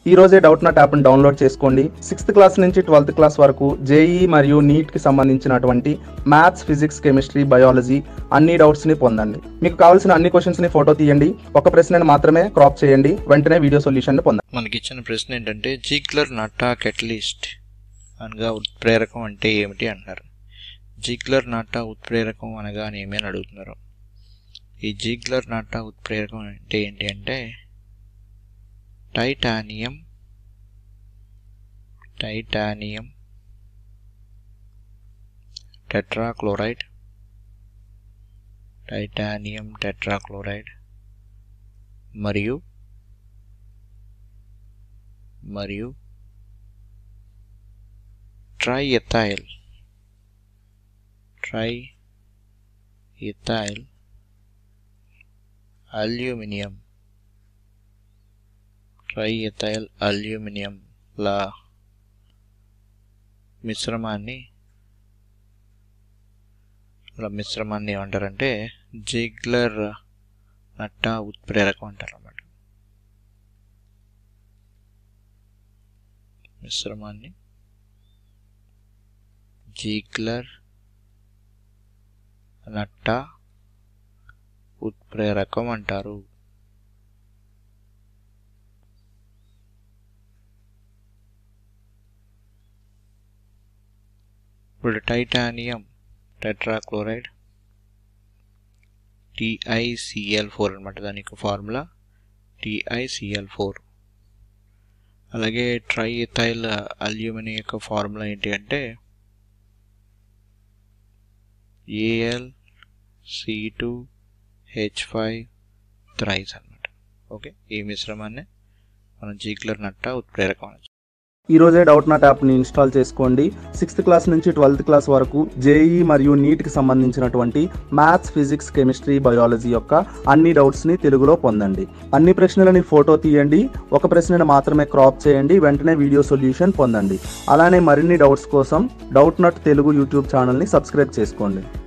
ఈ రోజే Doubtnut యాప్ని డౌన్లోడ్ చేసుకోండి సిక్స్త్ క్లాస్ నుంచి ట్వెల్త్ క్లాస్ వరకు జేఈ మరియు నీట్కి సంబంధించినటువంటి మ్యాథ్స్ ఫిజిక్స్ కెమిస్ట్రీ బయాలజీ అన్ని డౌట్స్ని పొందండి మీకు కావాల్సిన అన్ని క్వశ్చన్స్ని ఫోటో తీయండి ఒక ప్రశ్నను మాత్రమే క్రాప్ చేయండి వెంటనే వీడియో సొల్యూషన్ పొందండి మనకిచ్చిన ప్రశ్న ఏంటంటే జీక్లర్ నట్టా కెటలిస్ట్ అనగా ఉత్ప్రేరకం అంటే ఏమిటి అంటున్నారు జీక్లర్ నాటా ఉత్ప్రేరకం అనగానేమి అని అడుగుతున్నారు ఈ జీగ్లర్ నాటా ఉత్ప్రేరకం అంటే ఏంటి అంటే titanium titanium tetrachloride titanium tetrachloride మరియు మరియు triethyl triethyl aluminium triethyl aluminium లా మిశ్రమాన్ని ఇలా మిశ్రమాన్ని ఏమంటారంటే జిగ్లర్ నట్టా ఉత్ప్రేరకం అంటారు అన్నమాట మిశ్రమాన్ని జీగ్లర్ నట్టా ఉత్ప్రేరకం అంటారు ఇప్పుడు టైటానియం టెట్రాక్లోరైడ్ టిఐసిఎల్ ఫోర్ అనమాట దాని యొక్క ఫార్ములా టిఐసిఎల్ ఫోర్ అలాగే ట్రై ఇథైల్ అల్యూమినియం యొక్క ఫార్ములా ఏంటి అంటే AL C two H five thrice అనమాట ఓకే ఈ మిశ్రమాన్ని మనం జీక్లర్ నట్ట ఉత్ప్రేరకం అనొచ్చు ఈ రోజే డౌట్ నాట్ యాప్ని ఇన్స్టాల్ చేసుకోండి సిక్స్త్ క్లాస్ నుంచి ట్వెల్త్ క్లాస్ వరకు జేఈ మరియు నీట్కి సంబంధించినటువంటి మ్యాథ్స్ ఫిజిక్స్ కెమిస్ట్రీ బయాలజీ యొక్క అన్ని డౌట్స్ని తెలుగులో పొందండి అన్ని ప్రశ్నలని ఫోటో తీయండి ఒక ప్రశ్నను మాత్రమే క్రాప్ చేయండి వెంటనే వీడియో సొల్యూషన్ పొందండి అలానే మరిన్ని డౌట్స్ కోసం డౌట్ నాట్ తెలుగు యూట్యూబ్ ఛానల్ని సబ్స్క్రైబ్ చేసుకోండి